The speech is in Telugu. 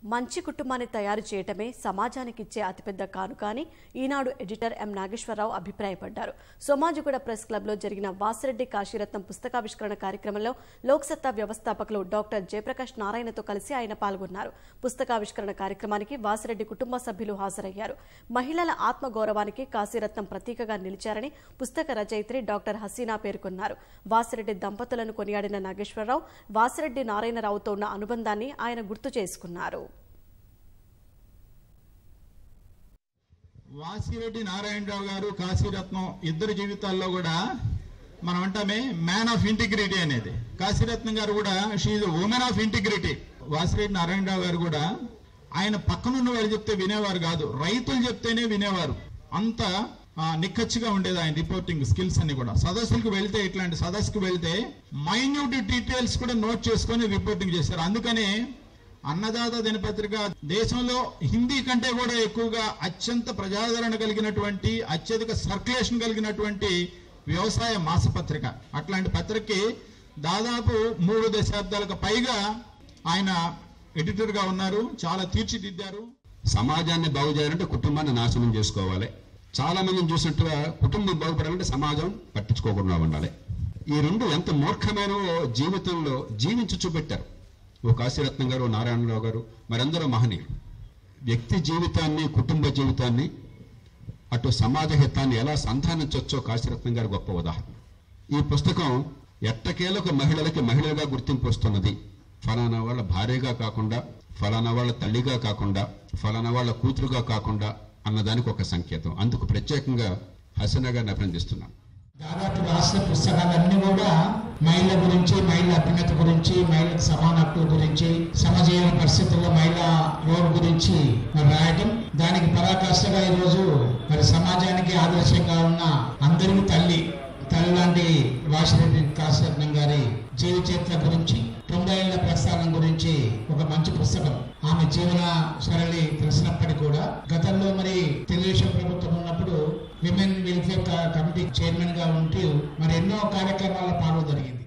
మంచి కుటుంబాన్ని తయారు చేయటమే సమాజానికి ఇచ్చే అతిపెద్ద కానుక అని ఈనాడు ఎడిటర్ ఎం నాగేశ్వరరావు అభిప్రాయపడ్డారు సోమాజిగూడ ప్రెస్ క్లబ్లో జరిగిన వాసిరెడ్డి కాశీరత్నం పుస్తకావిష్కరణ కార్యక్రమంలో లోక్సత్తా వ్యవస్థాపకులు డాక్టర్ జయప్రకాష్ నారాయణతో కలిసి ఆయన పాల్గొన్నారు పుస్తకావిష్కరణ కార్యక్రమానికి వాసిరెడ్డి కుటుంబ సభ్యులు హాజరయ్యారు మహిళల ఆత్మగౌరవానికి కాశీరత్నం ప్రతీకగా నిలిచారని పుస్తక రచయిత్రి డాక్టర్ హసీనా పేర్కొన్నారు వాసిరెడ్డి దంపతులను కొనియాడిన నాగేశ్వరరావు వాసిరెడ్డి నారాయణరావుతో ఉన్న అనుబంధాన్ని ఆయన గుర్తు చేసుకున్నారు వాసిరెడ్డి నారాయణరావు గారు కాశీరత్నం ఇద్దరు జీవితాల్లో కూడా మనం అంటామే మ్యాన్ ఆఫ్ ఇంటిగ్రిటీ అనేది కాశీరత్నం గారు కూడా she women of integrity Vasireddy Narayana Rao గారు కూడా ఆయన పక్కనున్న వాళ్ళు చెప్తే వినేవారు కాదు రైతులు చెప్తేనే వినేవారు అంత ఆ, నిక్కచ్చిగా ఉండేది ఆయన రిపోర్టింగ్ స్కిల్స్ అన్ని కూడా సదస్సులకు వెళ్తే ఇట్లాంటి సదస్సుకు వెళ్తే మైన్యూట్ డీటెయిల్స్ కూడా నోట్ చేసుకొని రిపోర్టింగ్ చేశారు అందుకనే అన్నదాత దినపత్రిక దేశంలో హిందీ కంటే కూడా ఎక్కువగా అత్యంత ప్రజాదరణ కలిగినటువంటి అత్యధిక సర్క్యులేషన్ కలిగినటువంటి వ్యవసాయ మాసపత్రిక అట్లాంటి పత్రికకి దాదాపు మూడు దశాబ్దాలకు పైగా ఆయన ఎడిటర్ గా ఉన్నారు చాలా తీర్చిదిద్దారు సమాజాన్ని బాగు చేయాలంటే కుటుంబాన్ని నాశనం చేసుకోవాలి చాలా మందిని చూసినట్టుగా కుటుంబం బాగుపడాలంటే సమాజం పట్టించుకోకుండా ఉండాలి ఈ రెండు ఎంత మూర్ఖమైనవో జీవితంలో జీవించి చూపెట్టారు ఓ కాశీరత్నం గారు ఓ నారాయణరావు గారు మరెందరో మహనీయులు వ్యక్తి జీవితాన్ని కుటుంబ జీవితాన్ని అటు సమాజ హితాన్ని ఎలా సంధానించవచ్చో కాశీరత్నం గారు గొప్ప ఉదాహరణ ఈ పుస్తకం ఎట్టకేలకు మహిళలకి మహిళగా గుర్తింపు వస్తున్నది ఫలానా వాళ్ళ భార్యగా కాకుండా ఫలానా వాళ్ళ తల్లిగా కాకుండా ఫలానా వాళ్ళ కూతురుగా కాకుండా అన్నదానికి ఒక సంకేతం అందుకు ప్రత్యేకంగా హసన గారిని అభినందిస్తున్నాను దాదాపు రాసిన పుస్తకాలన్నీ కూడా మహిళల గురించి మహిళల అభ్యున్నత గురించి మహిళలకు సమాన హక్కుల గురించి సమజీవన పరిస్థితుల్లో మహిళ రోల్ గురించి మరి రాయటం దానికి పరాకాష్ఠగా ఈరోజు మరి సమాజానికి ఆదర్శంగా ఉన్న అందరికీ తల్లి తల్లి లాంటి వాసిరెడ్డి కాశరత్నం గారి జీవిత చరిత్ర గురించి తొంభై ఏళ్ల ప్రస్థానం గురించి ఒక మంచి పుస్తకం ఆమె జీవన సరళి తెలిసినప్పటికీ కూడా గతంలో మరి తెలుగుదేశం ప్రభుత్వం ఉన్నప్పుడు విమెన్ వెల్ఫేర్ కమిటీ చైర్మన్ గా ఉంటూ మరి ఎన్నో కార్యక్రమాల్లో పాల్గొ జరిగింది